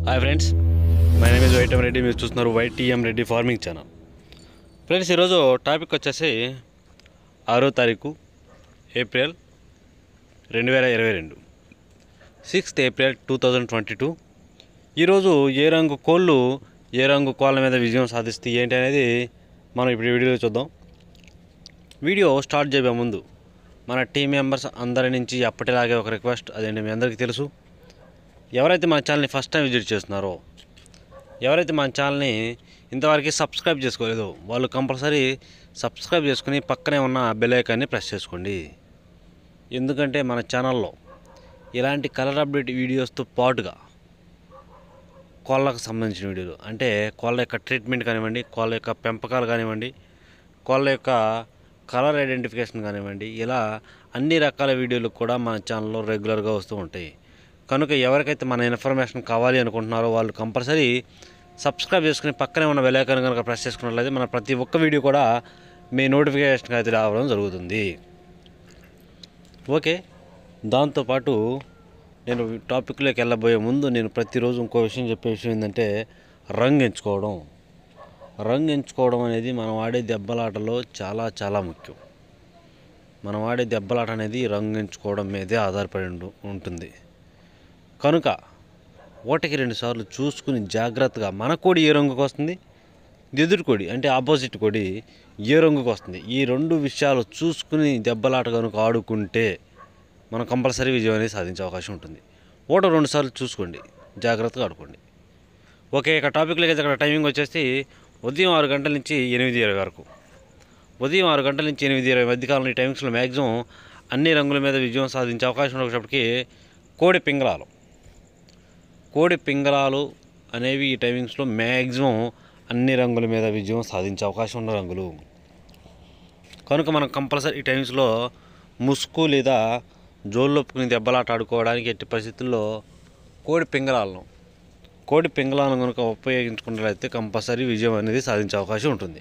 hi friends my name is Vaitam Reddy మీరు చూస్తున్నారు YTM Reddy farming channel friends ఈరోజు టాపిక్ వచ్చేసి ఆరో తారీఖు ఏప్రిల్ రెండు వేల ఇరవై రెండు sixth April two thousand twenty two ఈరోజు ఏ రంగు కోళ్ళు ఏ రంగు కోళ్ళ మీద విజయం సాధిస్తే ఏంటి అనేది మనం ఇప్పుడు ఈ వీడియోలో చూద్దాం వీడియో స్టార్ట్ చేయబోయే ముందు మన టీం మెంబర్స్ అందరి నుంచి అప్పటిలాగే ఒక రిక్వెస్ట్ అదేంటి మీ అందరికీ తెలుసు ఎవరైతే మన ఛానల్ని ఫస్ట్ టైం విజిట్ చేస్తున్నారో ఎవరైతే మన ఛానల్ని ఇంతవరకు సబ్స్క్రైబ్ చేసుకోలేదో వాళ్ళు కంపల్సరీ సబ్స్క్రైబ్ చేసుకుని పక్కనే ఉన్న బెల్ ఐకాన్ని ప్రెస్ చేసుకోండి ఎందుకంటే మన ఛానల్లో ఇలాంటి కలర్ అప్డేట్ వీడియోస్తో పాటుగా కోళ్ళకు సంబంధించిన వీడియోలు అంటే కోళ్ళ యొక్క ట్రీట్మెంట్ కానివ్వండి కోళ్ళ యొక్క పెంపకాలు కానివ్వండి కోళ్ళ యొక్క కలర్ ఐడెంటిఫికేషన్ కానివ్వండి ఇలా అన్ని రకాల వీడియోలు కూడా మన ఛానల్లో రెగ్యులర్గా వస్తూ ఉంటాయి కనుక ఎవరికైతే మన ఇన్ఫర్మేషన్ కావాలి అనుకుంటున్నారో వాళ్ళు కంపల్సరీ సబ్స్క్రైబ్ చేసుకుని పక్కనే ఉన్న బెలైకాన్ కనుక ప్రెస్ చేసుకున్నట్లయితే మన ప్రతి ఒక్క వీడియో కూడా మీ నోటిఫికేషన్ అయితే రావడం జరుగుతుంది ఓకే దాంతోపాటు నేను టాపిక్లోకి వెళ్ళబోయే ముందు నేను ప్రతిరోజు ఇంకో విషయం చెప్పే విషయం ఏంటంటే రంగు ఎంచుకోవడం రంగు ఎంచుకోవడం అనేది మనం ఆడే దెబ్బలాటలో చాలా చాలా ముఖ్యం మనం ఆడే దెబ్బలాట అనేది రంగు ఎంచుకోవడం మీదే ఆధారపడి ఉండు- ఉంటుంది కనుక ఒకటికి రెండు సార్లు చూసుకుని జాగ్రత్తగా మన కోడి ఏ రంగుకి వస్తుంది ఎదురు కోడి అంటే ఆపోజిట్ కోడి ఏ రంగుకి వస్తుంది ఈ రెండు విషయాలు చూసుకుని దెబ్బలాట కనుక ఆడుకుంటే మనం కంపల్సరీ విజయం అనేది సాధించే అవకాశం ఉంటుంది ఒకటి రెండు సార్లు చూసుకోండి జాగ్రత్తగా ఆడుకోండి ఓకే ఇక టాపిక్లోకి అయితే ఇక్కడ టైమింగ్ వచ్చేసి ఉదయం ఆరు గంటల నుంచి ఎనిమిది ఇరవై వరకు ఉదయం ఆరు గంటల నుంచి ఎనిమిది ఇరవై మధ్యకాలంలో ఈ టైమింగ్స్లో మ్యాక్సిమం అన్ని రంగుల మీద విజయం సాధించే అవకాశం ఉన్నప్పటికీ కోడి పింగళాలు కోడి పింగళాలు అనేవి ఈ టైమింగ్స్లో మ్యాక్సిమం అన్ని రంగుల మీద విజయం సాధించే అవకాశం ఉన్న రంగులు కనుక మనం కంపల్సరీ ఈ టైమ్స్లో ముసుగు లేదా జోళ్ళొప్పుకుని దెబ్బలాట ఆడుకోవడానికి ఎట్టి పరిస్థితుల్లో కోడి పింగళాలను కోడి పింగళాలను కనుక ఉపయోగించుకున్నట్లయితే కంపల్సరీ విజయం అనేది సాధించే అవకాశం ఉంటుంది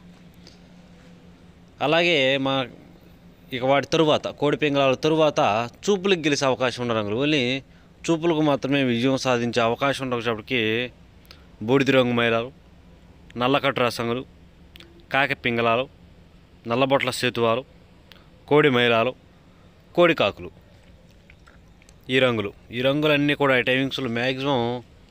అలాగే మా ఇక వాటి తరువాత కోడి పింగళాల తరువాత చూపులకు గెలిచే అవకాశం ఉన్న రంగులు ఓన్లీ చూపులకు మాత్రమే విజయం సాధించే అవకాశం ఉన్నప్పటికీ బూడిద రంగు మైలాలు నల్లకట్టు రసంగులు కాకి పింగళాలు నల్లబొట్ల సేతువాలు కోడి మైలాలు కోడి కాకులు ఈ రంగులు ఈ రంగులన్నీ కూడా ఈ టైమింగ్స్లో మ్యాక్సిమం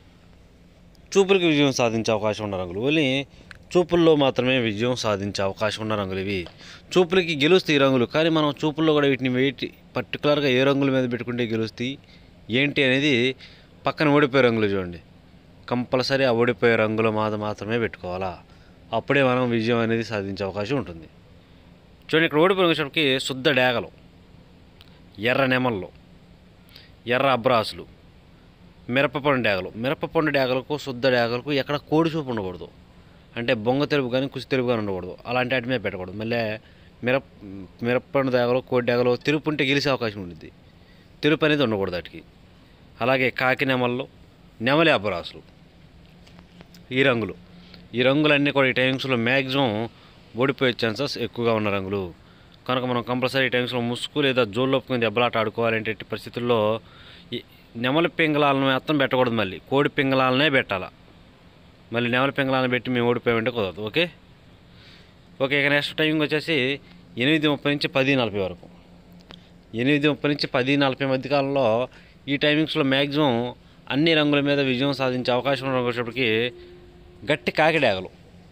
చూపులకు విజయం సాధించే అవకాశం ఉన్న రంగులు ఓన్లీ చూపుల్లో మాత్రమే విజయం సాధించే అవకాశం ఉన్న రంగులు ఇవి చూపులకి గెలుస్తాయి ఈ రంగులు కానీ మనం చూపుల్లో కూడా వీటిని వెయిట్ పర్టికులర్గా ఏ రంగుల మీద పెట్టుకుంటే గెలుస్తాయి ఏంటి అనేది పక్కన ఓడిపోయే రంగులు చూడండి కంపల్సరీ ఆ ఓడిపోయే రంగుల మీద మాత్రమే పెట్టుకోవాలా అప్పుడే మనం విజయం అనేది సాధించే అవకాశం ఉంటుంది చూడండి ఇక్కడ ఓడిపోయిన వచ్చేటప్పటికి శుద్ధ డేగలు ఎర్ర నెమళ్ళు ఎర్ర అబ్రాసులు మిరపపండు డేగలు మిరపపండు డేగలకు శుద్ధ డేగలకు ఎక్కడ కోడి చూపు ఉండకూడదు అంటే బొంగ తెలుపు కానీ కుసి తెలుపు కానీ ఉండకూడదు అలాంటి వాటి మీద పెట్టకూడదు మళ్ళీ మిరప మిరపపండు డేగలు కోడి డేగలు తెలుపు ఉంటే గెలిచే అవకాశం ఉంటుంది తెలుపు అనేది ఉండకూడదు వాటికి అలాగే కాకి నెమళ్ళు నెమలి అబ్బరాసులు ఈ రంగులు ఈ రంగులన్నీ కూడా ఈ టైమ్స్లో మ్యాక్సిమం ఓడిపోయే ఛాన్సెస్ ఎక్కువగా ఉన్న రంగులు కనుక మనం కంపల్సరీ ఈ టైమ్స్లో ముసుగు లేదా జోళ్ళొప్పుకుని దెబ్బలాట ఆడుకోవాలంటే ఎట్టి పరిస్థితుల్లో ఈ నెమలి పింగళాలను మాత్రం పెట్టకూడదు మళ్ళీ కోడి పింగళాలనే పెట్టాలా మళ్ళీ నెమలి పింగళాలను పెట్టి మేము ఓడిపోయామంటే కుదరదు ఓకే ఓకే ఇక నెక్స్ట్ టైమింగ్ వచ్చేసి ఎనిమిది ముప్పై నుంచి పది నలభై వరకు ఎనిమిది ముప్పై నుంచి పది నలభై మధ్య కాలంలో ఈ టైమింగ్స్లో మ్యాక్సిమం అన్ని రంగుల మీద విజయం సాధించే అవకాశం ఉన్నప్పటికీ గట్టి కాకిడాగలు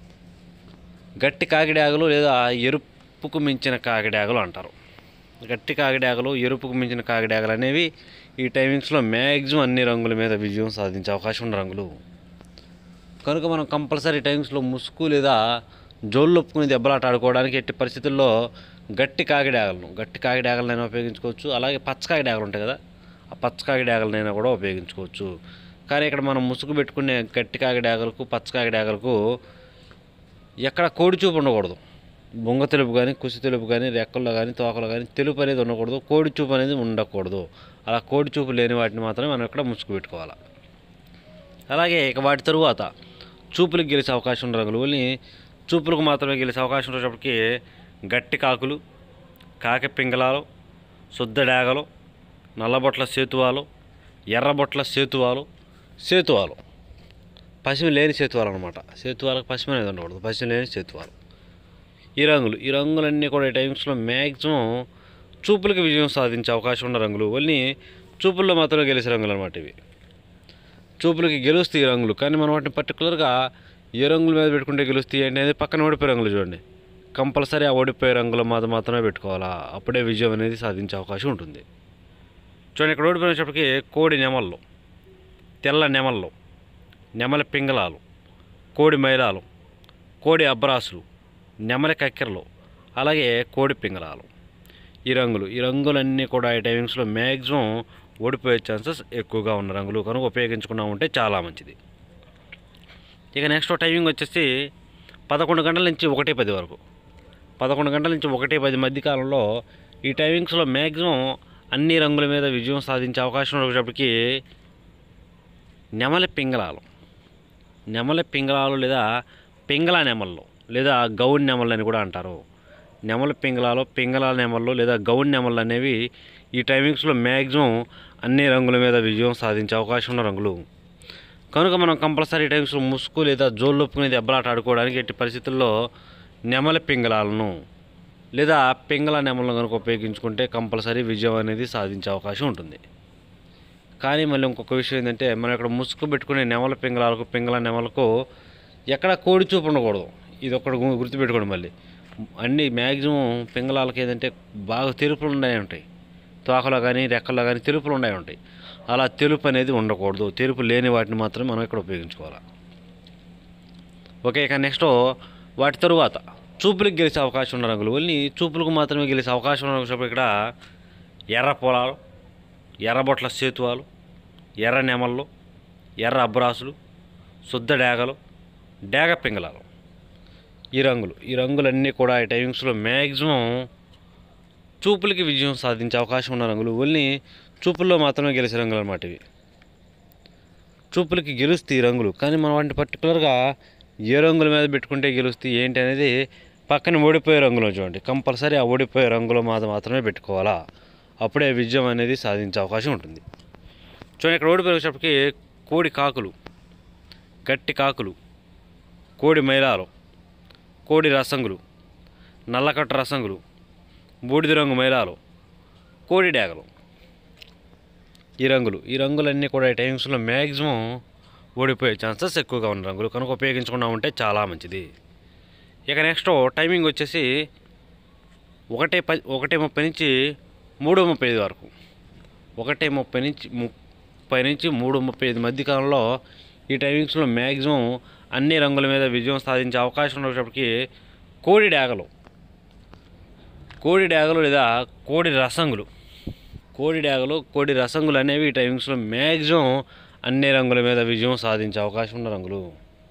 గట్టి కాకిడాగలు లేదా ఎరుపుకు మించిన కాకిడాగలు అంటారు గట్టి కాకిడాగలు ఎరుపుకు మించిన కాకిడాగలు అనేవి ఈ టైమింగ్స్లో మ్యాక్సిమం అన్ని రంగుల మీద విజయం సాధించే అవకాశం ఉన్న రంగులు కనుక మనం కంపల్సరీ టైమ్స్లో ముసుగు లేదా జోళ్ళు ఒప్పుకుని దెబ్బలాట ఆడుకోవడానికి ఎట్టి పరిస్థితుల్లో గట్టి కాకిడాగలను గట్టి కాకిడాగలనైనా ఉపయోగించుకోవచ్చు అలాగే పచ్చ కాకిడాగలు ఉంటాయి కదా ఆ పచ్చ కాకిడాగలనైనా కూడా ఉపయోగించుకోవచ్చు కానీ ఇక్కడ మనం ముసుగు పెట్టుకునే గట్టి కాకిడాగలకు పచ్చ కాకిడాగలకు ఎక్కడ కోడి చూపు ఉండకూడదు బొంగ తెలుపు కానీ కుసి తెలుపు కానీ రెక్కల్లో కానీ తోకలో కానీ తెలుపు అనేది ఉండకూడదు కోడి చూపు అనేది ఉండకూడదు అలా కోడి చూపు లేని వాటిని మాత్రమే మనం ఇక్కడ ముసుగు పెట్టుకోవాలి అలాగే ఇక వాటి తరువాత చూపులకు గెలిచే అవకాశం ఉన్న రంగులు ఓన్లీ చూపులకు మాత్రమే గెలిచే అవకాశం ఉన్నప్పటికీ గట్టి కాకులు కాకి పింగళాలు శుద్ధ డేగలు నల్లబొట్ల సేతువాలు ఎర్రబొట్ల సేతువాలు సేతువాలు పసిమి లేని సేతువాలు అనమాట సేతువాలకు పసిమి అనేది ఉండకూడదు పసిమి లేని సేతువాలు ఈ రంగులు ఈ రంగులన్నీ కూడా ఈ టైమ్స్లో మ్యాక్సిమం చూపులకు విజయం సాధించే అవకాశం ఉన్న రంగులు ఓన్లీ చూపుల్లో మాత్రమే గెలిచే రంగులు అనమాట ఇవి చూపులకి గెలుస్తాయి ఈ రంగులు కానీ మనం వాటిని పర్టికులర్గా ఏ రంగుల మీద పెట్టుకుంటే గెలుస్తాయి అంటే అనేది పక్కన ఓడిపోయే రంగులు చూడండి కంపల్సరీ ఆ ఓడిపోయే రంగుల మీద మాత్రమే పెట్టుకోవాలా అప్పుడే విజయం అనేది సాధించే అవకాశం ఉంటుంది చూడండి ఇక్కడ ఓడిపోయినప్పటికీ కోడి నెమళ్ళు తెల్ల నెమళ్ళు నెమలి పింగళాలు కోడి మైలాలు కోడి అబ్రాసులు నెమలి కక్కెరలు అలాగే కోడి పింగళాలు ఈ రంగులు ఈ రంగులన్నీ కూడా ఈ టైమింగ్స్లో మ్యాక్సిమం ఓడిపోయే ఛాన్సెస్ ఎక్కువగా ఉన్న రంగులు కనుక ఉపయోగించుకున్నా ఉంటే చాలా మంచిది ఇక నెక్స్ట్ టైమింగ్ వచ్చేసి పదకొండు గంటల నుంచి ఒకటి పది వరకు పదకొండు గంటల నుంచి ఒకటి పది మధ్య కాలంలో ఈ టైమింగ్స్లో మ్యాక్సిమం అన్ని రంగుల మీద విజయం సాధించే అవకాశం వచ్చేటప్పటికి నెమలి పింగళాలు నెమలి పింగళాలు లేదా పింగళ నెమళ్ళు లేదా గౌన్ నెమళ్ళు అని కూడా అంటారు నెమలి పింగళాలు పింగళ నెమళ్ళు లేదా గౌన్ నెమళ్ళు అనేవి ఈ టైమింగ్స్లో మ్యాక్సిమం అన్ని రంగుల మీద విజయం సాధించే అవకాశం ఉన్న రంగులు కనుక మనం కంపల్సరీ టైమ్స్లో ముసుగు లేదా జోళ్ళు ఒప్పుకునేది దెబ్బలాట ఆడుకోవడానికి ఎట్టి పరిస్థితుల్లో నెమలి పింగళాలను లేదా పింగళ నెమలను కనుక ఉపయోగించుకుంటే కంపల్సరీ విజయం అనేది సాధించే అవకాశం ఉంటుంది కానీ మళ్ళీ ఇంకొక విషయం ఏంటంటే మనం ఇక్కడ ముసుగు పెట్టుకునే నెమల పింగళాలకు పింగళ నెమలకు ఎక్కడ కోడి చూపు ఉండకూడదు ఇది ఒకటి గు- గుర్తుపెట్టుకోండి మళ్ళీ అన్ని మ్యాక్సిమం పింగళాలకు ఏంటంటే బాగా తెలుపులు ఉన్నాయి ఉంటాయి తోకలో కానీ రెక్కల్లో కానీ తెలుపులు ఉన్నాయి ఉంటాయి అలా తెలుపు అనేది ఉండకూడదు తెలుపు లేని వాటిని మాత్రమే మనం ఇక్కడ ఉపయోగించుకోవాలి ఓకే ఇక నెక్స్ట్ వాటి తరువాత చూపులకు గెలిచే అవకాశం ఉన్న రంగులు ఓన్లీ చూపులకు మాత్రమే గెలిచే అవకాశం ఉన్న రంగులు ఇక్కడ ఎర్ర పొలాలు ఎర్రబొట్ల సేతువాలు ఎర్ర నెమళ్ళు ఎర్ర అబ్రాసులు శుద్ధ డేగలు డేగ పింగళాలు ఈ రంగులు ఈ రంగులన్నీ కూడా ఈ టైమింగ్స్లో మ్యాక్సిమం చూపులకి విజయం సాధించే అవకాశం ఉన్న రంగులు ఓన్లీ చూపుల్లో మాత్రమే గెలిచే రంగులు అన్నమాట ఇవి చూపులకి గెలుస్తాయి ఈ రంగులు కానీ మనం వాటిని పర్టికులర్గా ఏ రంగుల మీద పెట్టుకుంటే గెలుస్తాయి ఏంటి అనేది పక్కన ఓడిపోయే రంగులో చూడండి కంపల్సరీ ఆ ఓడిపోయే రంగుల మీద మాత్రమే పెట్టుకోవాలా అప్పుడే విజయం అనేది సాధించే అవకాశం ఉంటుంది చూడండి ఇక్కడ ఓడిపోయేటప్పటికి కోడి కాకులు గట్టి కాకులు కోడి మైలాలు కోడి రసంగులు నల్లకట్ట రసంగులు బూడిద రంగు మైలాలు కోడి డేగలు ఈ రంగులు ఈ రంగులన్నీ కూడా ఈ టైమ్స్లో మ్యాక్సిమం ఓడిపోయే ఛాన్సెస్ ఎక్కువగా ఉన్న రంగులు కనుక ఉపయోగించకుండా ఉంటే చాలా మంచిది ఇక నెక్స్ట్ టైమింగ్ వచ్చేసి ఒకటే పది ఒకటే ముప్పై నుంచి మూడు ముప్పై ఐదు వరకు ఒకటే ముప్పై నుంచి ముప్పై నుంచి మూడు ముప్పై ఐదు మధ్య కాలంలో ఈ టైమింగ్స్లో మ్యాక్సిమం అన్ని రంగుల మీద విజయం సాధించే అవకాశం ఉన్నప్పటికీ కోడి డాగలు కోడి డాగలు లేదా కోడి రసంగులు కోడి డాగలు కోడి రసంగులు అనేవి ఈ టైమింగ్స్లో మ్యాక్సిమం అన్ని రంగుల మీద విజయం సాధించే అవకాశం ఉన్న రంగులు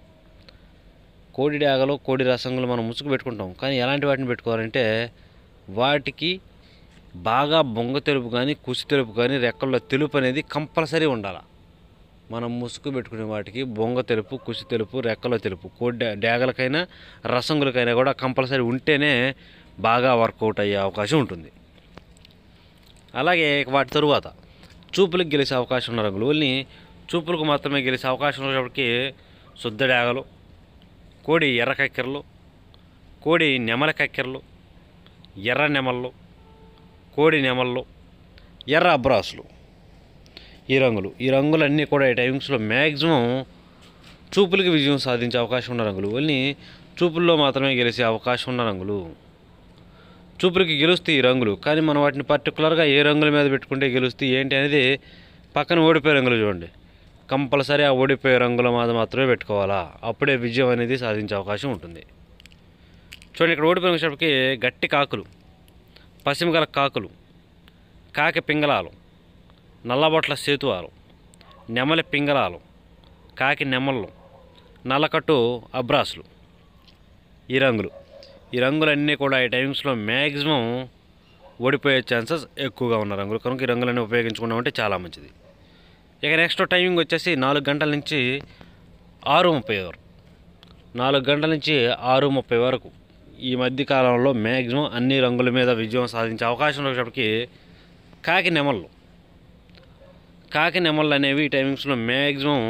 కోడి డాగలు కోడి రసంగులు మనం ముసుగు పెట్టుకుంటాం కానీ ఎలాంటి వాటిని పెట్టుకోవాలంటే వాటికి బాగా బొంగ తెలుపు కానీ కుసి తెలుపు కానీ రెక్కల్లో తెలుపు అనేది కంపల్సరీ ఉండాలి మనం ముసుగు పెట్టుకునే వాటికి బొంగ తెలుపు కుసి తెలుపు రెక్కలో తెలుపు కోడి డా- డాగలకైనా రసంగులకైనా కూడా కంపల్సరీ ఉంటేనే బాగా వర్కౌట్ అయ్యే అవకాశం ఉంటుంది అలాగే వాటి తరువాత చూపులకు గెలిచే అవకాశం ఉన్న రంగులు ఓన్లీ చూపులకు మాత్రమే గెలిచే అవకాశం ఉన్నప్పటికీ శుద్ధ డాగలు కోడి ఎర్ర కక్కెరలు కోడి నెమల కక్కెరలు ఎర్ర నెమళ్ళు కోడి నెమళ్ళు ఎర్ర అబ్రాసులు ఈ రంగులు ఈ రంగులన్నీ కూడా ఈ టైమింగ్స్లో మ్యాక్సిమం చూపులకి విజయం సాధించే అవకాశం ఉన్న రంగులు ఓన్లీ చూపుల్లో మాత్రమే గెలిచే అవకాశం ఉన్న రంగులు చూపులకి గెలుస్తాయి ఈ రంగులు కానీ మనం వాటిని పర్టికులర్గా ఏ రంగుల మీద పెట్టుకుంటే గెలుస్తాయి ఏంటి అనేది పక్కన ఓడిపోయే రంగులు చూడండి కంపల్సరీ ఆ ఓడిపోయే రంగుల మీద మాత్రమే పెట్టుకోవాలా అప్పుడే విజయం అనేది సాధించే అవకాశం ఉంటుంది చూడండి ఇక్కడ ఓడిపోయిన వచ్చేటప్పటికి గట్టి కాకులు పశ్చిమగల కాకులు కాకి పింగళాలు నల్లబొట్ల సేతువాలు నెమలి పింగళాలు కాకి నెమళ్ళు నల్లకట్టు అబ్రాసులు ఈ రంగులు ఈ రంగులన్నీ కూడా ఈ టైమ్స్లో మ్యాక్సిమం ఓడిపోయే ఛాన్సెస్ ఎక్కువగా ఉన్న రంగులు కనుక ఈ రంగులన్నీ ఉపయోగించుకున్నామంటే చాలా మంచిది ఇక నెక్స్ట్ టైమింగ్ వచ్చేసి నాలుగు గంటల నుంచి ఆరు ముప్పై వరకు నాలుగు గంటల నుంచి ఆరు ముప్పై వరకు ఈ మధ్య కాలంలో మ్యాక్సిమం అన్ని రంగుల మీద విజయం సాధించే అవకాశం ఉన్నప్పటికీ కాకి నెమళ్ళు కాకి నెమళ్ళు అనేవి ఈ టైమింగ్స్లో మ్యాక్సిమం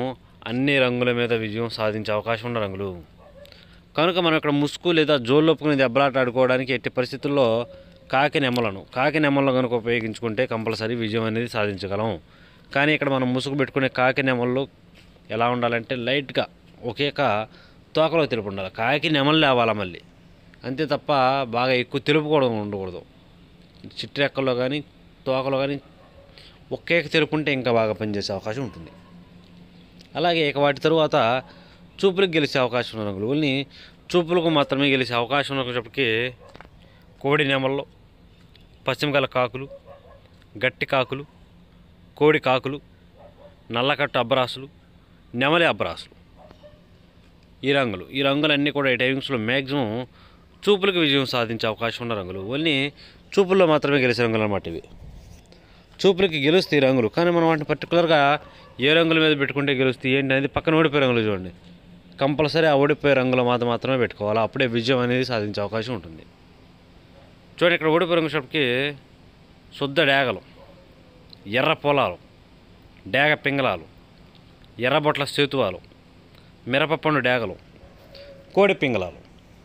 అన్ని రంగుల మీద విజయం సాధించే అవకాశం ఉన్న రంగులు కనుక మనం ఇక్కడ ముసుగు లేదా జోళ్ళొప్పుకుని దెబ్బలాట ఆడుకోవడానికి ఎట్టి పరిస్థితుల్లో కాకి నెమ్మలను కాకి నెమ్మలను కనుక ఉపయోగించుకుంటే కంపల్సరీ విజయం అనేది సాధించగలం కానీ ఇక్కడ మనం ముసుగు పెట్టుకునే కాకి నెమళ్ళు ఎలా ఉండాలంటే లైట్గా ఒకే కా తోకలో తెలుపు ఉండాలి కాకి నెమలు లేవాలా మళ్ళీ అంతే తప్ప బాగా ఎక్కువ తెలుపు కూడా ఉండకూడదు చిట్రెక్కల్లో కానీ తోకలో కానీ ఒకే తెలుపు ఉంటే ఇంకా బాగా పనిచేసే అవకాశం ఉంటుంది అలాగే ఇక వాటి తరువాత చూపులకు గెలిచే అవకాశం ఉన్న రంగులు ఓన్లీ చూపులకు మాత్రమే గెలిచే అవకాశం ఉన్నప్పటికీ కోడి నెమల్లో పశ్చిమగల కాకులు గట్టి కాకులు కోడి కాకులు నల్లకట్టు అబ్బరాసులు నెమలి అబ్బరాసులు ఈ రంగులు ఈ రంగులన్నీ కూడా ఈ టైమింగ్స్లో మ్యాక్సిమం చూపులకు విజయం సాధించే అవకాశం ఉన్న రంగులు ఓన్లీ చూపుల్లో మాత్రమే గెలిచే రంగులు అన్నమాట ఇవి చూపులకి గెలుస్తాయి ఈ రంగులు కానీ మనం వాటిని పర్టికులర్గా ఏ రంగుల మీద పెట్టుకుంటే గెలుస్తాయి ఏంటి అనేది పక్కన ఓడిపోయే రంగులు చూడండి కంపల్సరీ ఆ ఓడిపోయే రంగుల మాత మాత్రమే పెట్టుకోవాలి అప్పుడే విజయం అనేది సాధించే అవకాశం ఉంటుంది చూడండి ఇక్కడ ఓడిపోయే రంగు షాప్కి శుద్ధ డేగలు ఎర్ర పొలాలు డేగ పింగళాలు ఎర్రబొట్ల సేతువాలు మిరపపండు డేగలు కోడి పింగళాలు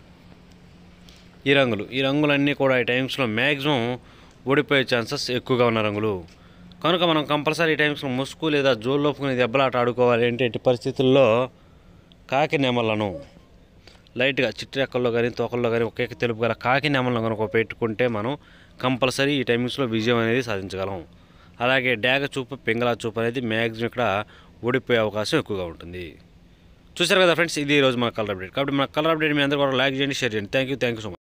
ఈ రంగులు ఈ రంగులన్నీ కూడా ఈ టైమ్స్లో మ్యాక్సిమం ఓడిపోయే ఛాన్సెస్ ఎక్కువగా ఉన్న రంగులు కనుక మనం కంపల్సరీ ఈ టైమ్స్లో ముసుగు లేదా జోల్లోపుకుని దెబ్బలాట ఆడుకోవాలి అంటే ఎట్టి పరిస్థితుల్లో కాకి నెమలను లైట్గా చిట్రెక్కల్లో కానీ తోకల్లో కానీ ఒకే తెలుపు గల కాకి నెమలను కనుక పెట్టుకుంటే మనం కంపల్సరీ ఈ టైమింగ్స్లో విజయం అనేది సాధించగలం అలాగే డాగ చూపు పింగళా చూపు అనేది మ్యాక్సిమం ఇక్కడ ఓడిపోయే అవకాశం ఎక్కువగా ఉంటుంది చూసారు కదా ఫ్రెండ్స్ ఇది ఈరోజు మన కలర్ అప్డేట్ కాబట్టి మన కలర్ అప్డేట్ మీ అందరూ కూడా లైక్ చేయండి షేర్ చేయండి thank you thank you so much